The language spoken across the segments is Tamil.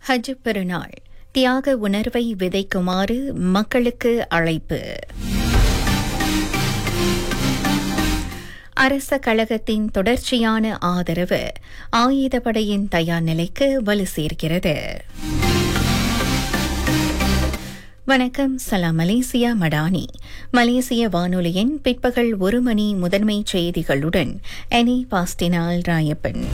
ஹஜ் பெருநாள் தியாக உணர்வை விதைக்குமாறு மக்களுக்கு அழைப்பு அரச கழகத்தின் தொடர்ச்சியான ஆதரவு ஆயுதப்படையின் தயார் நிலைக்கு வலு சேர்க்கிறது வணக்கம் சலாம் மலேசியா மடானி மலேசிய வானொலியின் பிற்பகல் ஒரு மணி முதன்மை செய்திகளுடன் எனி பாஸ்டினால் ராயப்பன்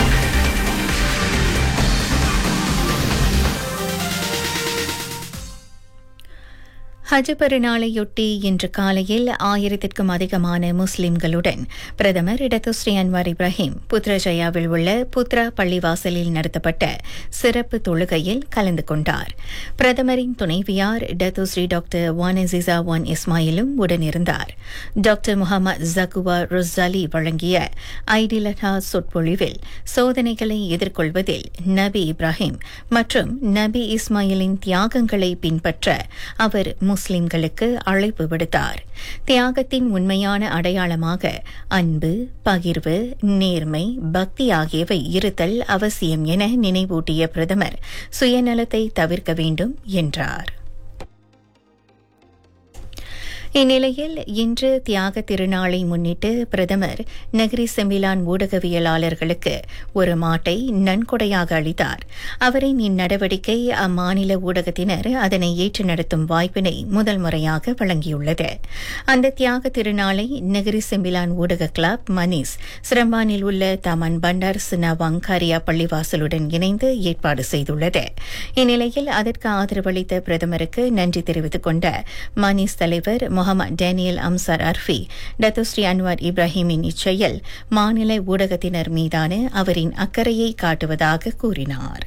ஹஜ் பெருநாளையொட்டி இன்று காலையில் ஆயிரத்திற்கும் அதிகமான முஸ்லிம்களுடன் பிரதமர் இடத்துஸ்ரீ அன்வார் இப்ராஹிம் புத்ரஜயாவில் உள்ள புத்ரா பள்ளிவாசலில் நடத்தப்பட்ட சிறப்பு தொழுகையில் கலந்து கொண்டார் பிரதமரின் துணைவியார் இடத்துஸ்ரீ டாக்டர் வான் அசிசா வான் இஸ்மாயிலும் உடனிருந்தார் டாக்டர் முகமது ஜகுவா ருஸ்ஸாலி வழங்கிய ஐடிலஹா சொற்பொழிவில் சோதனைகளை எதிர்கொள்வதில் நபி இப்ராஹிம் மற்றும் நபி இஸ்மாயிலின் தியாகங்களை பின்பற்ற அவர் முஸ்லிம்களுக்கு அழைப்பு விடுத்தார் தியாகத்தின் உண்மையான அடையாளமாக அன்பு பகிர்வு நேர்மை பக்தி ஆகியவை இருத்தல் அவசியம் என நினைவூட்டிய பிரதமர் சுயநலத்தை தவிர்க்க வேண்டும் என்றார் இந்நிலையில் இன்று தியாக திருநாளை முன்னிட்டு பிரதமர் நகரி செம்பிலான் ஊடகவியலாளர்களுக்கு ஒரு மாட்டை நன்கொடையாக அளித்தார் அவரின் இந்நடவடிக்கை அம்மாநில ஊடகத்தினர் அதனை ஏற்று நடத்தும் வாய்ப்பினை முதல் முறையாக வழங்கியுள்ளது அந்த தியாக திருநாளை நகரி செம்பிலான் ஊடக கிளப் மனிஸ் சிரம்பானில் உள்ள தமன் பண்டார் சினவாங் கரியா பள்ளிவாசலுடன் இணைந்து ஏற்பாடு செய்துள்ளது இந்நிலையில் அதற்கு ஆதரவளித்த பிரதமருக்கு நன்றி தெரிவித்துக் கொண்ட மனிஸ் தலைவர் Mohamad Daniel Amsar Arfi Datuk Seri Anwar இப்ராஹிமின் இச்செயல் மாநில ஊடகத்தினர் மீதான அவரின் அக்கறையை காட்டுவதாக கூறினார்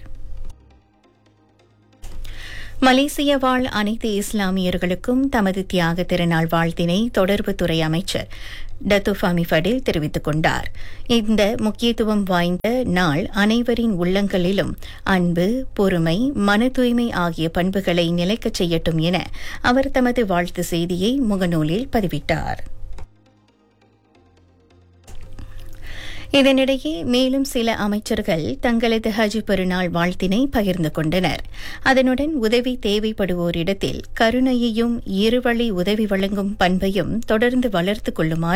மலேசிய வாழ் அனைத்து இஸ்லாமியர்களுக்கும் தமது தியாக திருநாள் வாழ்த்தினை தொடர்புத்துறை அமைச்சர் டத்துஃபாமி ஃபடில் தெரிவித்துக் கொண்டார் இந்த முக்கியத்துவம் வாய்ந்த நாள் அனைவரின் உள்ளங்களிலும் அன்பு பொறுமை மன தூய்மை ஆகிய பண்புகளை நிலைக்கச் செய்யட்டும் என அவர் தமது வாழ்த்து செய்தியை முகநூலில் பதிவிட்டார் இதனிடையே மேலும் சில அமைச்சர்கள் தங்களது ஹஜ் பெருநாள் வாழ்த்தினை பகிர்ந்து கொண்டனர் அதனுடன் உதவி தேவைப்படுவோரிடத்தில் கருணையையும் இருவழி உதவி வழங்கும் பண்பையும் தொடர்ந்து வளர்த்துக் கொள்ளுமாறு